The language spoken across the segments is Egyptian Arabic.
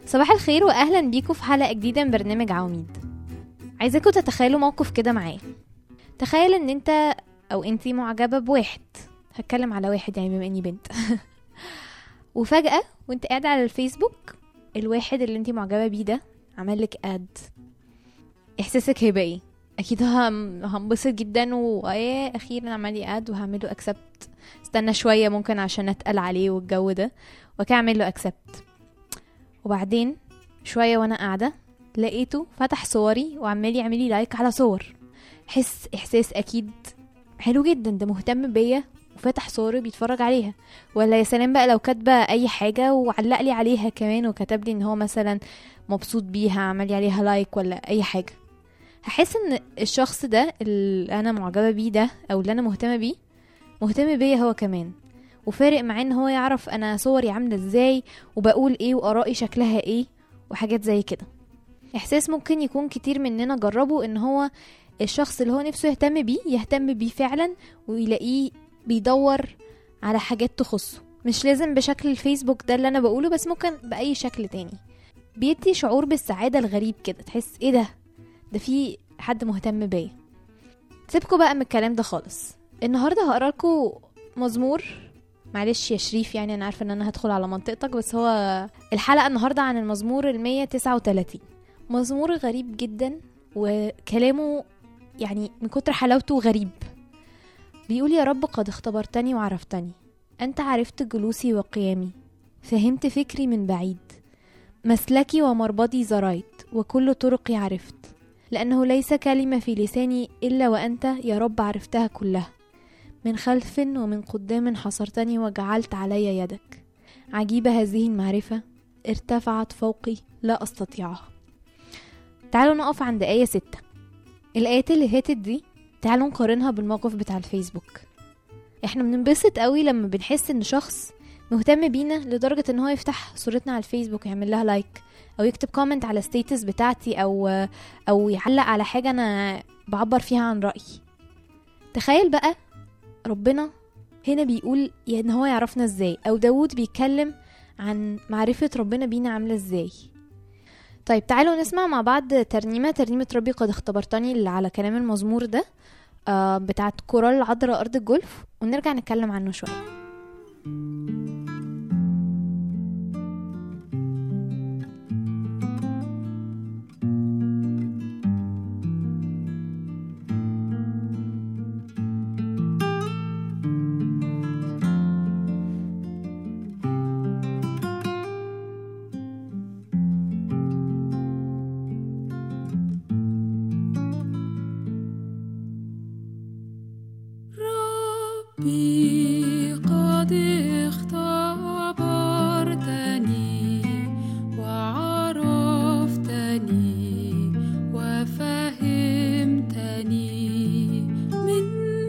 صباح الخير واهلا بيكم في حلقه جديده من برنامج عواميد عايزاكم تتخيلوا موقف كده معايا تخيل ان انت او انتي معجبه بواحد هتكلم على واحد يعني بما اني بنت وفجاه وانت قاعد على الفيسبوك الواحد اللي انتي معجبه بيه ده عمل لك اد احساسك هيبقى ايه اكيد هم هنبسط جدا وايه اخيرا عمل لي اد وهعمله اكسبت استنى شويه ممكن عشان اتقل عليه والجو ده وكده اعمل له اكسبت وبعدين شويه وانا قاعده لقيته فتح صوري وعمال يعمل لي لايك على صور حس احساس اكيد حلو جدا ده مهتم بيا وفتح صوري بيتفرج عليها ولا يا سلام بقى لو كاتبه اي حاجه وعلق لي عليها كمان وكتب لي ان هو مثلا مبسوط بيها عمل لي عليها لايك ولا اي حاجه هحس ان الشخص ده اللي انا معجبه بيه ده او اللي انا مهتمه بيه مهتم بيا هو كمان وفارق معاه ان هو يعرف انا صوري عامله ازاي وبقول ايه وارائي شكلها ايه وحاجات زي كده احساس ممكن يكون كتير مننا جربه ان هو الشخص اللي هو نفسه يهتم بيه يهتم بيه فعلا ويلاقيه بيدور على حاجات تخصه مش لازم بشكل الفيسبوك ده اللي انا بقوله بس ممكن باي شكل تاني بيدي شعور بالسعادة الغريب كده تحس ايه ده ده في حد مهتم بيا سيبكوا بقى من الكلام ده خالص النهارده هقرا لكم مزمور معلش يا شريف يعني انا عارفه ان انا هدخل على منطقتك بس هو الحلقه النهارده عن المزمور ال 139 مزمور غريب جدا وكلامه يعني من كتر حلاوته غريب بيقول يا رب قد اختبرتني وعرفتني انت عرفت جلوسي وقيامي فهمت فكري من بعيد مسلكي ومربضي زريت وكل طرقي عرفت لانه ليس كلمه في لساني الا وانت يا رب عرفتها كلها من خلف ومن قدام حصرتني وجعلت علي يدك عجيبة هذه المعرفة ارتفعت فوقي لا أستطيعها تعالوا نقف عند آية ستة الآيات اللي فاتت دي تعالوا نقارنها بالموقف بتاع الفيسبوك احنا بننبسط قوي لما بنحس ان شخص مهتم بينا لدرجة ان هو يفتح صورتنا على الفيسبوك يعمل لها لايك او يكتب كومنت على ستيتس بتاعتي او او يعلق على حاجة انا بعبر فيها عن رأيي تخيل بقى ربنا هنا بيقول ان هو يعرفنا ازاي او داود بيتكلم عن معرفة ربنا بينا عاملة ازاي طيب تعالوا نسمع مع بعض ترنيمة ترنيمة ربي قد اختبرتني اللي على كلام المزمور ده آه بتاعت كورال العذراء أرض الجولف ونرجع نتكلم عنه شوية ربي قد اختبرتني وعرفتني وفهمتني من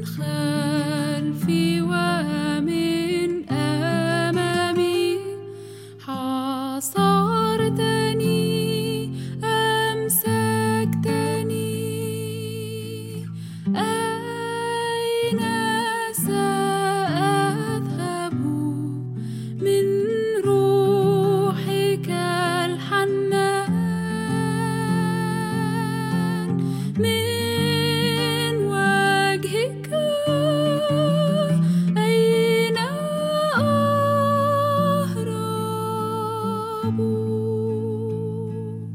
خلفي ومن أمامي حاصرتني أمسكتني أين سأذهب من روحك الحنان من وجهك أين أهرب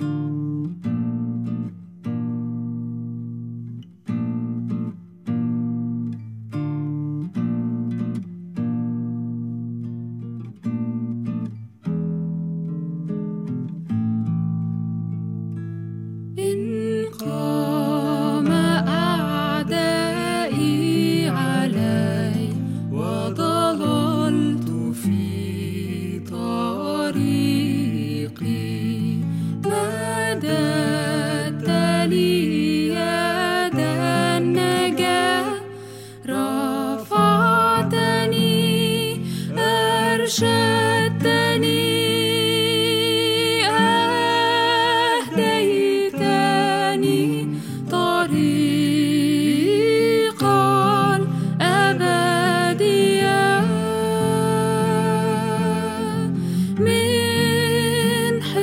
إن قام أعدائي علي وضللت في طريقي مددت لي يد النجاة رفعتني أرشدتني أهديتني طريقا أبديا من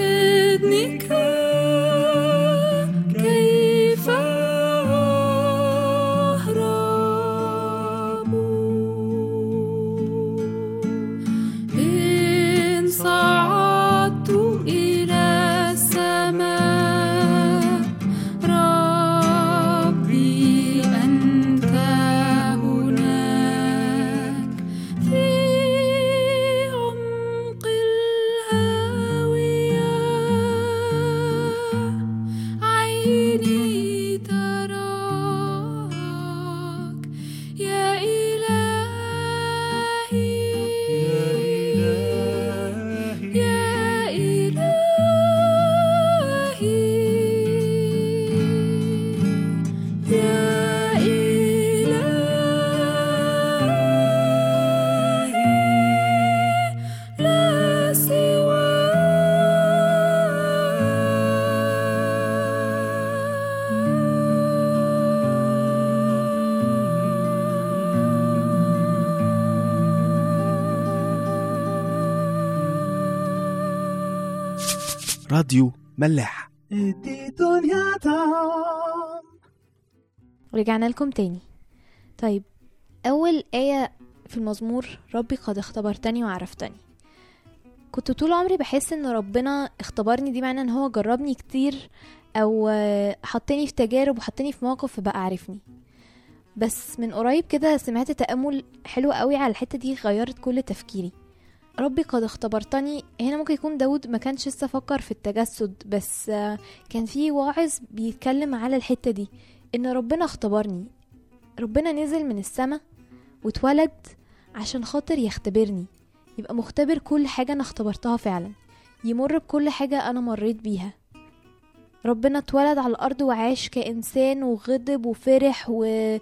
راديو ملاح ادي دنيا طعم رجعنا لكم تاني طيب أول آية في المزمور ربي قد اختبرتني وعرفتني كنت طول عمري بحس ان ربنا اختبرني دي معناه ان هو جربني كتير او آه، حطني في تجارب وحطني في مواقف فبقى عارفني بس من قريب كده سمعت تأمل حلو قوي على الحتة دي غيرت كل تفكيري ربي قد اختبرتني هنا ممكن يكون داود ما كانش لسه فكر في التجسد بس آه، كان في واعظ بيتكلم على الحتة دي ان ربنا اختبرني ربنا نزل من السماء واتولد عشان خاطر يختبرني يبقى مختبر كل حاجة أنا اختبرتها فعلا يمر بكل حاجة أنا مريت بيها ربنا اتولد على الأرض وعاش كإنسان وغضب وفرح و...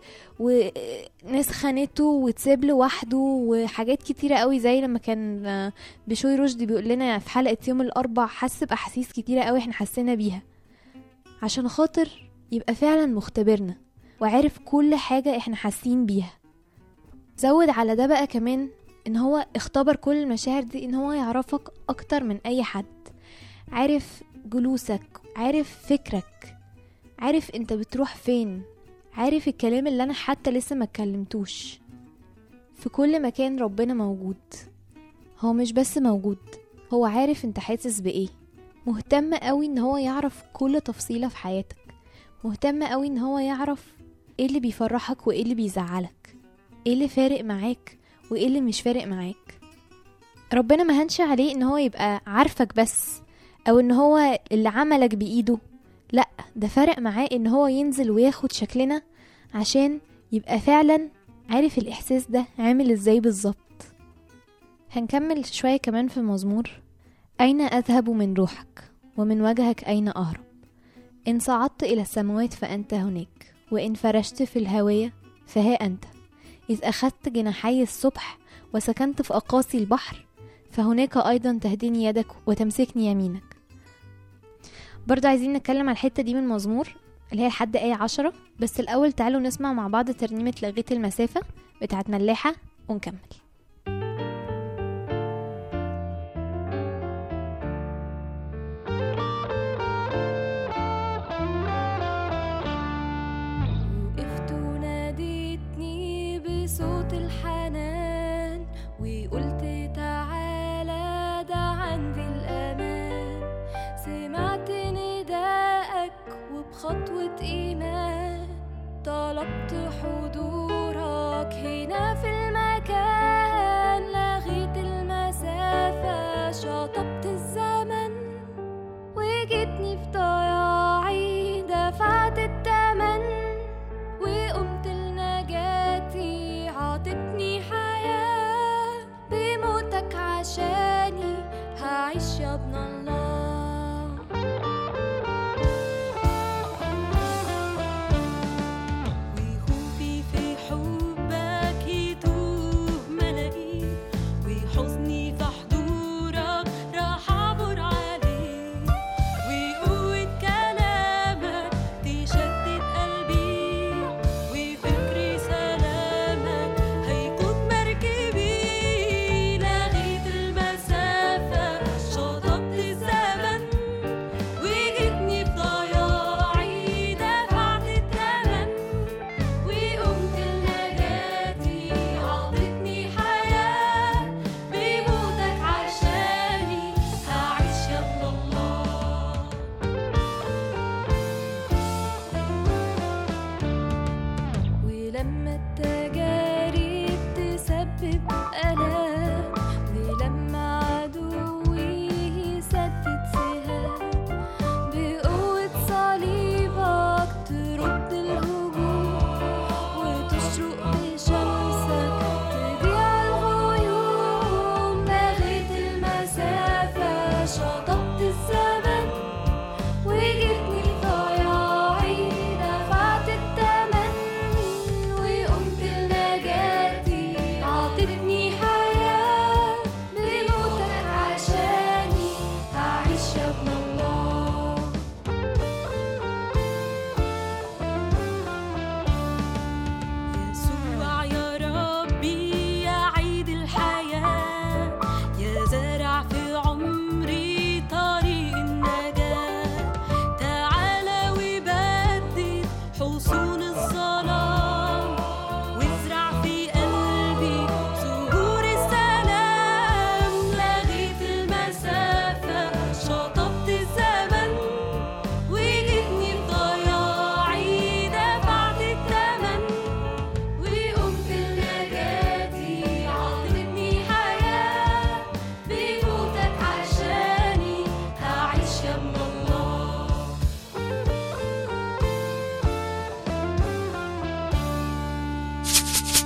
وناس خانته وتسيب لوحده وحاجات كتيرة قوي زي لما كان آه، بشوي رشدي بيقول لنا في حلقة يوم الأربع حس بأحاسيس كتيرة قوي احنا حسينا بيها عشان خاطر يبقى فعلا مختبرنا وعارف كل حاجة احنا حاسين بيها زود على ده بقى كمان ان هو اختبر كل المشاعر دي ان هو يعرفك اكتر من اي حد عارف جلوسك عارف فكرك عارف انت بتروح فين عارف الكلام اللي انا حتى لسه ما اتكلمتوش في كل مكان ربنا موجود هو مش بس موجود هو عارف انت حاسس بايه مهتم قوي ان هو يعرف كل تفصيلة في حياتك مهتم قوي ان هو يعرف ايه اللي بيفرحك وايه اللي بيزعلك ايه اللي فارق معاك وايه اللي مش فارق معاك ربنا ما هنش عليه ان هو يبقى عارفك بس او ان هو اللي عملك بايده لا ده فرق معاه ان هو ينزل وياخد شكلنا عشان يبقى فعلا عارف الاحساس ده عامل ازاي بالظبط هنكمل شوية كمان في المزمور أين أذهب من روحك ومن وجهك أين أهرب إن صعدت إلى السماوات فأنت هناك وإن فرشت في الهاوية فها أنت إذ أخذت جناحي الصبح وسكنت في أقاصي البحر فهناك أيضا تهديني يدك وتمسكني يمينك برضه عايزين نتكلم على الحتة دي من المزمور اللي هي لحد آية عشرة بس الأول تعالوا نسمع مع بعض ترنيمة لغيت المسافة بتاعت ملاحة ونكمل وقفت وناديتني بصوت الحنان وقلت تعالى ده عندي الأمان سمعت نداءك وبخطوة إيمان طلبت حضورك هنا في المكان لغيت المسافة شطبت الزمن وجيتني في ضياعي دفعت التمن وقمت لنجاتي عطتني حياة بموتك عشاني هعيش يا ابن الله وخوفي في حبك يتوه ملاقيه وحزني في حضورك راح اعبر عليه وقوة كلامك تشتت قلبي وفكري سلامك هيقود مركبي لغيت المسافة شطبت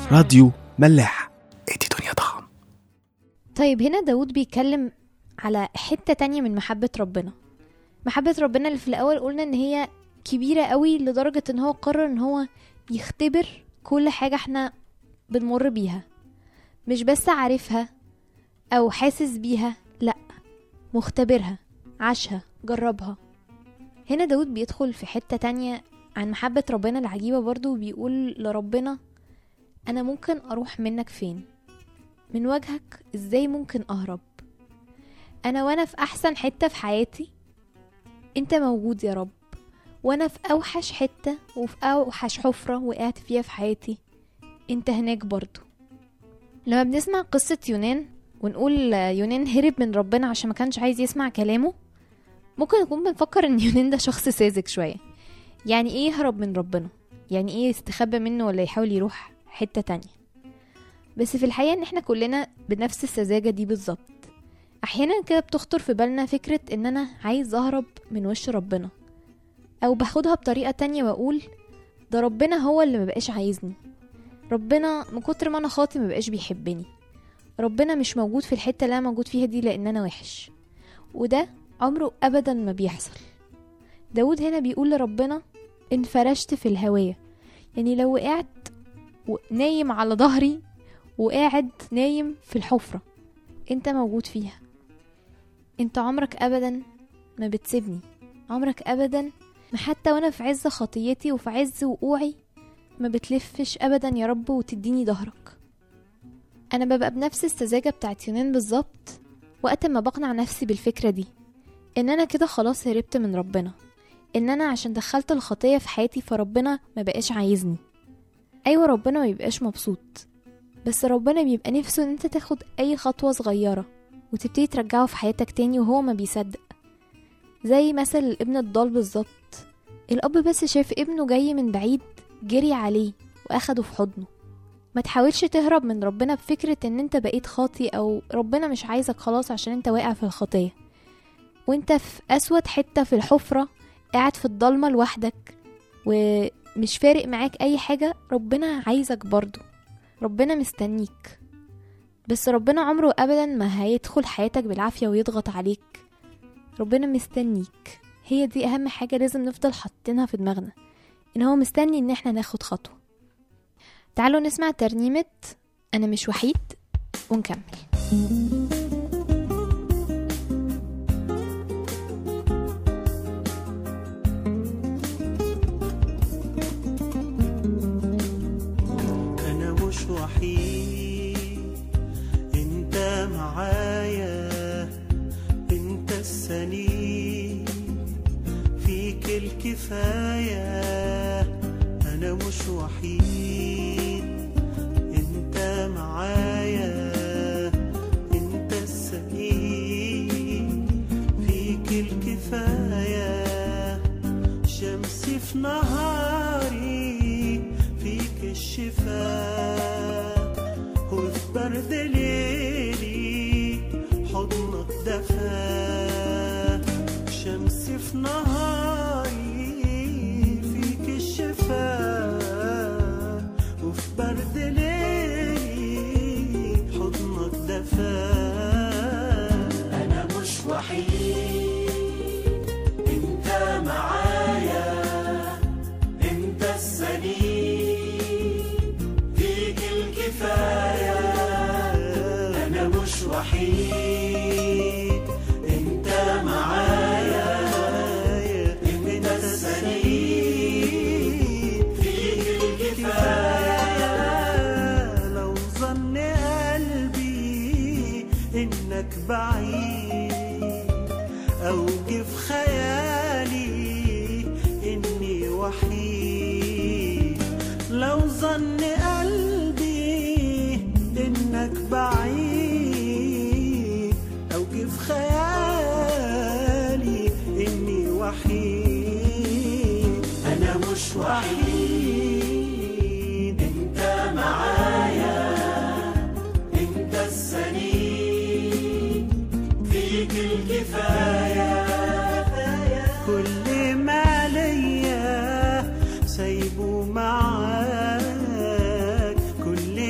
راديو ملاح ادي دنيا طعم طيب هنا داود بيتكلم على حتة تانية من محبة ربنا محبة ربنا اللي في الأول قلنا إن هي كبيرة قوي لدرجة إن هو قرر إن هو يختبر كل حاجة احنا بنمر بيها مش بس عارفها أو حاسس بيها لأ مختبرها عاشها جربها هنا داود بيدخل في حتة تانية عن محبة ربنا العجيبة برضو وبيقول لربنا أنا ممكن أروح منك فين من وجهك ازاي ممكن اهرب انا وانا في احسن حته في حياتي انت موجود يا رب وانا في اوحش حته وفي اوحش حفره وقعت فيها في حياتي انت هناك برضو لما بنسمع قصه يونان ونقول يونان هرب من ربنا عشان ما كانش عايز يسمع كلامه ممكن نكون بنفكر ان يونان ده شخص ساذج شويه يعني ايه يهرب من ربنا يعني ايه يستخبى منه ولا يحاول يروح حته تانية بس في الحقيقة ان احنا كلنا بنفس السذاجة دي بالظبط احيانا كده بتخطر في بالنا فكرة ان انا عايز اهرب من وش ربنا او باخدها بطريقة تانية واقول ده ربنا هو اللي مبقاش عايزني ربنا من كتر ما انا خاطي مبقاش بيحبني ربنا مش موجود في الحتة اللي انا موجود فيها دي لان انا وحش وده عمره ابدا ما بيحصل داود هنا بيقول لربنا انفرشت في الهواية يعني لو وقعت ونايم على ظهري وقاعد نايم في الحفرة انت موجود فيها انت عمرك ابدا ما بتسيبني عمرك ابدا ما حتى وانا في عز خطيتي وفي عز وقوعي ما بتلفش ابدا يا رب وتديني ظهرك انا ببقى بنفس السذاجة بتاعت يونان بالظبط وقت ما بقنع نفسي بالفكرة دي ان انا كده خلاص هربت من ربنا ان انا عشان دخلت الخطية في حياتي فربنا ما بقاش عايزني ايوه ربنا ما بيبقاش مبسوط بس ربنا بيبقى نفسه ان انت تاخد اي خطوة صغيرة وتبتدي ترجعه في حياتك تاني وهو ما بيصدق زي مثل الابن الضال بالظبط الاب بس شاف ابنه جاي من بعيد جري عليه واخده في حضنه ما تحاولش تهرب من ربنا بفكرة ان انت بقيت خاطي او ربنا مش عايزك خلاص عشان انت واقع في الخطية وانت في اسود حتة في الحفرة قاعد في الضلمة لوحدك ومش فارق معاك اي حاجة ربنا عايزك برضو ربنا مستنيك بس ربنا عمره ابدا ما هيدخل حياتك بالعافيه ويضغط عليك ربنا مستنيك هي دي اهم حاجه لازم نفضل حاطينها في دماغنا ان هو مستني ان احنا ناخد خطوه تعالوا نسمع ترنيمه انا مش وحيد ونكمل أنا مش وحيد أنت معايا أنت السنين فيك الكفاية أنا مش وحيد أنت معايا أنت السنين فيك الكفاية شمسي في نهاري فيك الشفاء وفي برد ليلي حضنك دفا شمسي في نهاري فيك الشفاء وفي برد ليلي حضنك دفا أنا مش وحيد انت معايا انت السنين فيك الكفاية انا مش وحيد انت معايا انت السنين فيك الكفاية لو ظن قلبي انك بعيد أو جه في خيالي إني وحيد لو ظن قلبي إنك بعيد أو جه في خيالي إني وحيد أنا مش وحيد أنت معايا أنت السنين فيك الكفاية كل ما ليا سايبه معاك كل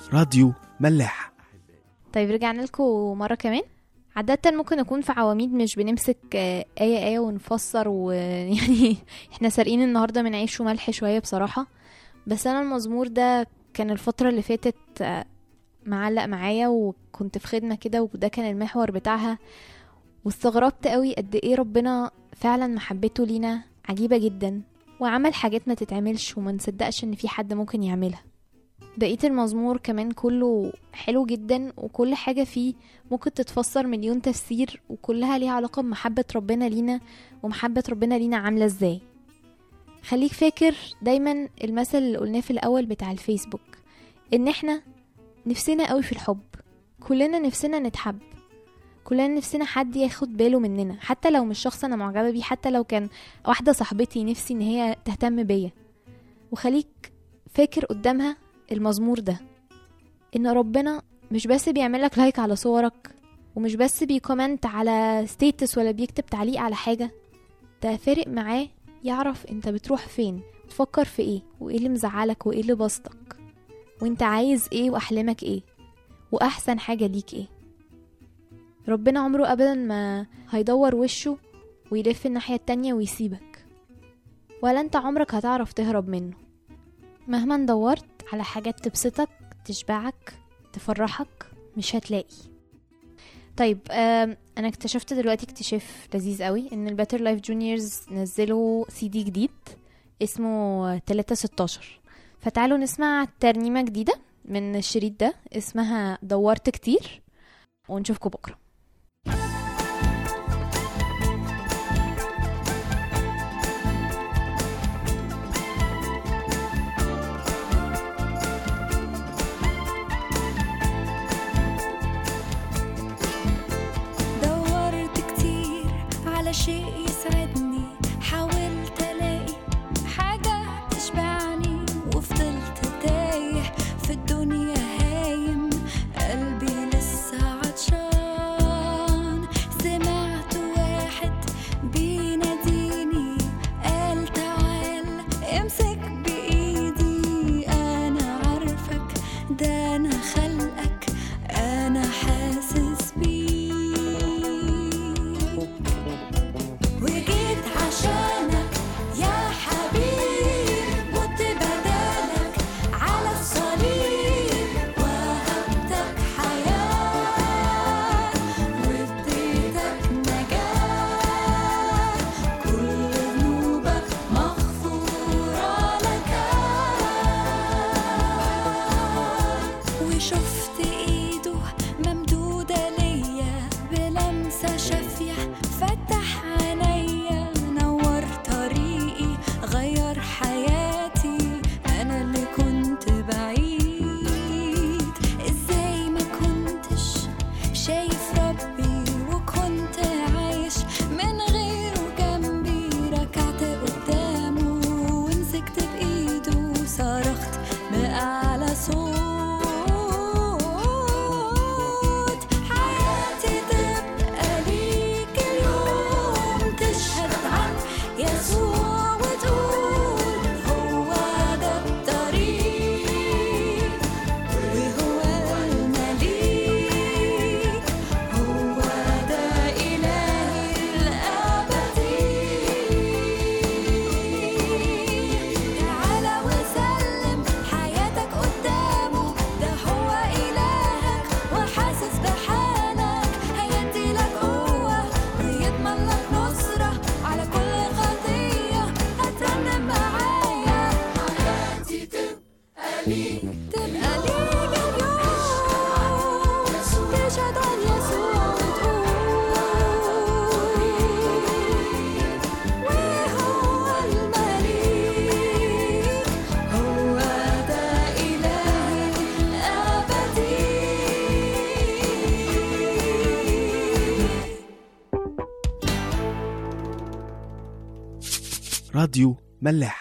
راديو ملاح طيب رجعنا لكم مرة كمان عادة ممكن نكون في عواميد مش بنمسك آه، آية آية ونفسر ويعني احنا سارقين النهاردة من عيش وملح شوية بصراحة بس أنا المزمور ده كان الفترة اللي فاتت آه، معلق معايا وكنت في خدمة كده وده كان المحور بتاعها واستغربت قوي قد ايه ربنا فعلا محبته لينا عجيبة جدا وعمل حاجات ما تتعملش وما نصدقش ان في حد ممكن يعملها بقية المزمور كمان كله حلو جدا وكل حاجة فيه ممكن تتفسر مليون تفسير وكلها ليها علاقة بمحبة ربنا لينا ومحبة ربنا لينا عاملة ازاي خليك فاكر دايما المثل اللي قلناه في الأول بتاع الفيسبوك ان احنا نفسنا قوي في الحب كلنا نفسنا نتحب كلنا نفسنا حد ياخد باله مننا حتى لو مش شخص انا معجبة بيه حتى لو كان واحدة صاحبتي نفسي ان هي تهتم بيا وخليك فاكر قدامها المزمور ده ان ربنا مش بس بيعملك لايك على صورك ومش بس بيكومنت على ستيتس ولا بيكتب تعليق على حاجة ده فارق معاه يعرف انت بتروح فين تفكر في ايه وايه اللي مزعلك وايه اللي بسطك وانت عايز ايه واحلامك ايه واحسن حاجة ليك ايه ربنا عمره ابدا ما هيدور وشه ويلف الناحية التانية ويسيبك ولا انت عمرك هتعرف تهرب منه مهما دورت على حاجات تبسطك تشبعك تفرحك مش هتلاقي طيب آم، انا اكتشفت دلوقتي اكتشاف لذيذ قوي ان الباتر لايف جونيورز نزلوا سي دي جديد اسمه 316 فتعالوا نسمع ترنيمة جديدة من الشريط ده اسمها دورت كتير ونشوفكم بكرة دورت كتير على شيء يسعدني حاولت الاقي حاجة تشبعني وفضلت تايه في الدنيا هايم قلبي لسه عطشان سمعت واحد بيناديني قال تعال امسك بايدي انا عارفك ده انا خلقك انا حاسس بيك وجيت عشانك يا حبيب مت بدالك على الصليب وهبتك حياة واديتك نجاة كل ذنوبك مغفورة لك وشفت ايده ممدودة ليا بلمسة شافية فتح عينيا نور طريقي غير حياتي انا اللي كنت بعيد ازاي ما كنتش شايف ربي وكنت عايش من غيره جنبي ركعت قدامه ومسكت بايده صرخت بأعلى صوت حياتي تبقى ليك اليوم تشهد عن يسوع وتقول هو ده الطريق وهو المليك هو ده إلهي الأبدي تعالى وسلم حياتك قدامه ده هو إلهك وحاسس بحالك هيدي لك قوة ويضمن لك نصرة على كل خطية هترنم معايا حياتي تبقى ليك تبقى ليك اليوم تشهد عن يسوع وتقول وهو المليك هو ده إلهي الأبدي راديو ملاح